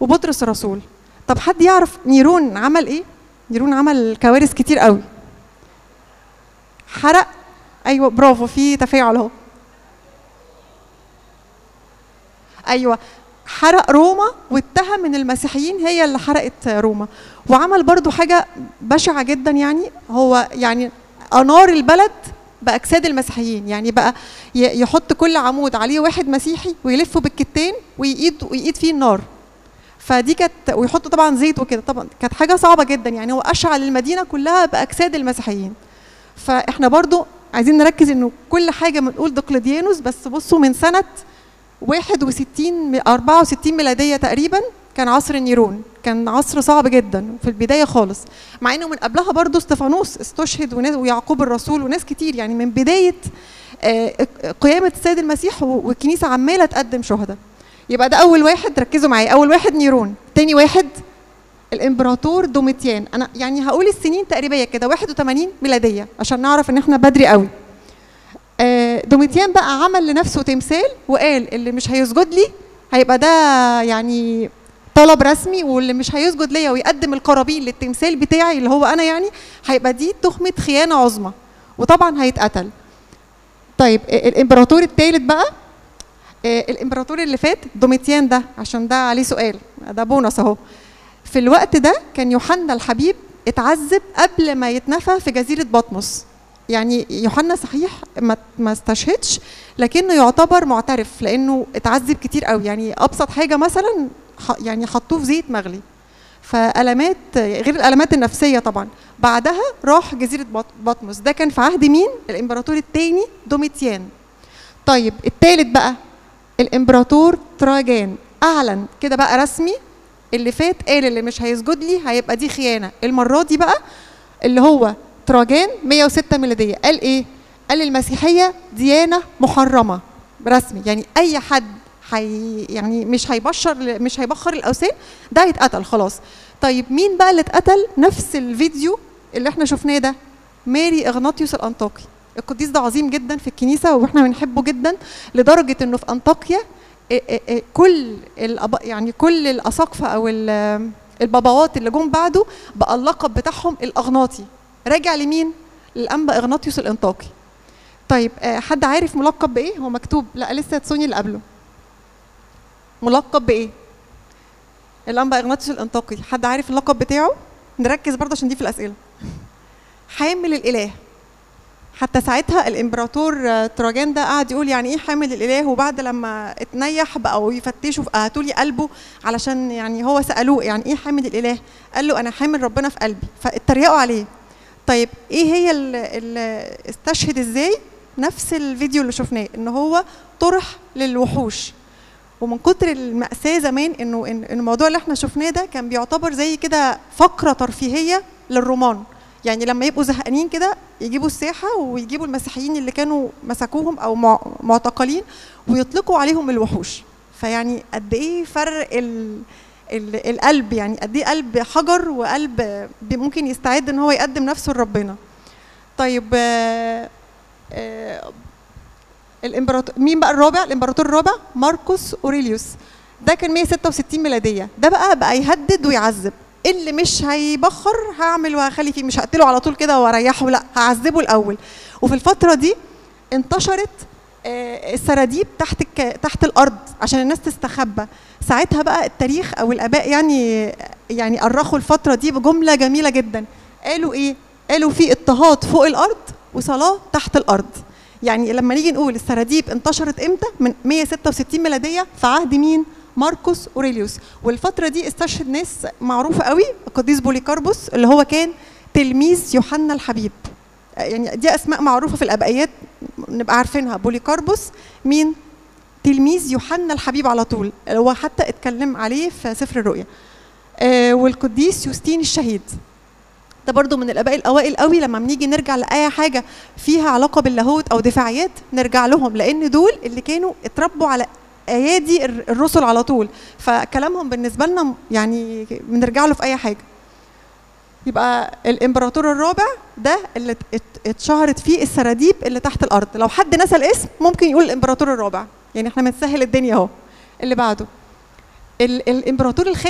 وبطرس الرسول طب حد يعرف نيرون عمل ايه نيرون عمل كوارث كتير قوي حرق ايوه برافو في تفاعل اهو ايوه حرق روما واتهم ان المسيحيين هي اللي حرقت روما وعمل برضو حاجه بشعه جدا يعني هو يعني انار البلد باجساد المسيحيين يعني بقى ي- يحط كل عمود عليه واحد مسيحي ويلفه بالكتان ويقيد ويقيد فيه النار فدي كانت ويحط طبعا زيت وكده طبعا كانت حاجه صعبه جدا يعني هو اشعل المدينه كلها باجساد المسيحيين فاحنا برضو عايزين نركز انه كل حاجه بنقول دقلديانوس بس بصوا من سنه 61 م- 64 ميلاديه تقريبا كان عصر النيرون كان عصر صعب جدا في البدايه خالص مع انه من قبلها برضو استفانوس استشهد وناس ويعقوب الرسول وناس كتير يعني من بدايه آه، قيامه السيد المسيح و- والكنيسه عماله تقدم شهداء يبقى ده اول واحد ركزوا معايا اول واحد نيرون تاني واحد الامبراطور دوميتيان انا يعني هقول السنين تقريبا كده 81 ميلاديه عشان نعرف ان احنا بدري قوي آه، دوميتيان بقى عمل لنفسه تمثال وقال اللي مش هيسجد لي هيبقى ده يعني طلب رسمي واللي مش هيسجد ليا ويقدم القرابين للتمثال بتاعي اللي هو انا يعني هيبقى دي تهمه خيانه عظمى وطبعا هيتقتل طيب آه، الامبراطور الثالث بقى آه، الامبراطور اللي فات دوميتيان ده عشان ده عليه سؤال ده بونص اهو في الوقت ده كان يوحنا الحبيب اتعذب قبل ما يتنفى في جزيره بطمس يعني يوحنا صحيح ما ما استشهدش لكنه يعتبر معترف لانه اتعذب كتير قوي يعني ابسط حاجه مثلا ح- يعني حطوه في زيت مغلي فالامات غير الالمات النفسيه طبعا بعدها راح جزيره بط- بطمس ده كان في عهد مين الامبراطور الثاني دوميتيان طيب الثالث بقى الامبراطور تراجان اعلن كده بقى رسمي اللي فات قال اللي مش هيسجد لي هيبقى دي خيانه المره دي بقى اللي هو تراجان 106 ميلاديه قال ايه قال المسيحيه ديانه محرمه رسمي يعني اي حد حي يعني مش هيبشر مش هيبخر الاوثان ده هيتقتل خلاص طيب مين بقى اللي اتقتل نفس الفيديو اللي احنا شفناه ده ماري اغناطيوس الانطاكي القديس ده عظيم جدا في الكنيسه واحنا بنحبه جدا لدرجه انه في انطاكيا إيه إيه إيه كل الأب... يعني كل الاساقفه او ال- الباباوات اللي جم بعده بقى اللقب بتاعهم الاغناطي راجع لمين للانبا اغناطيوس الانطاكي طيب آه، حد عارف ملقب بايه هو مكتوب لا لسه تسوني اللي قبله ملقب بايه الانبا اغناطيوس الانطاكي حد عارف اللقب بتاعه نركز برضه عشان دي في الاسئله حامل الاله حتى ساعتها الامبراطور آه، تراجان ده قعد يقول يعني ايه حامل الاله وبعد لما اتنيح بقوا يفتشوا هاتوا لي قلبه علشان يعني هو سالوه يعني ايه حامل الاله قال له انا حامل ربنا في قلبي فاتريقوا عليه طيب ايه هي ال ال استشهد ازاي نفس الفيديو اللي شفناه ان هو طرح للوحوش ومن كتر المأساة زمان انه إن إن الموضوع اللي احنا شفناه ده كان بيعتبر زي كده فقرة ترفيهية للرومان يعني لما يبقوا زهقانين كده يجيبوا الساحة ويجيبوا المسيحيين اللي كانوا مسكوهم او مع- معتقلين ويطلقوا عليهم الوحوش فيعني قد ايه فرق ال ال- القلب يعني قد ايه قلب حجر وقلب بي- ممكن يستعد ان هو يقدم نفسه لربنا طيب آه، آه، الامبراطور مين بقى الرابع الامبراطور الرابع ماركوس اوريليوس ده كان 166 ميلاديه ده بقى بقى يهدد ويعذب اللي مش هيبخر هعمل وهخلي فيه مش هقتله على طول كده واريحه لا هعذبه الاول وفي الفتره دي انتشرت آه، السراديب تحت الك... تحت الارض عشان الناس تستخبى ساعتها بقى التاريخ او الاباء يعني يعني أرخوا الفتره دي بجمله جميله جدا قالوا ايه قالوا في اضطهاد فوق الارض وصلاه تحت الارض يعني لما نيجي نقول السراديب انتشرت امتى من 166 ميلاديه في عهد مين ماركوس اوريليوس والفتره دي استشهد ناس معروفه قوي القديس بوليكاربوس اللي هو كان تلميذ يوحنا الحبيب يعني دي اسماء معروفه في الابائيات نبقى عارفينها بوليكاربوس مين تلميذ يوحنا الحبيب على طول هو حتى اتكلم عليه في سفر الرؤيا آه والقديس يوستين الشهيد ده برضو من الاباء الاوائل قوي لما بنيجي نرجع لاي حاجه فيها علاقه باللاهوت او دفاعيات نرجع لهم لان دول اللي كانوا اتربوا على ايادي الر- الرسل على طول فكلامهم بالنسبه لنا يعني بنرجع له في اي حاجه يبقى الامبراطور الرابع ده اللي ات- ات- اتشهرت فيه السراديب اللي تحت الارض لو حد نسى الاسم ممكن يقول الامبراطور الرابع يعني احنا بنسهل الدنيا اهو اللي بعده ال- الامبراطور الخامس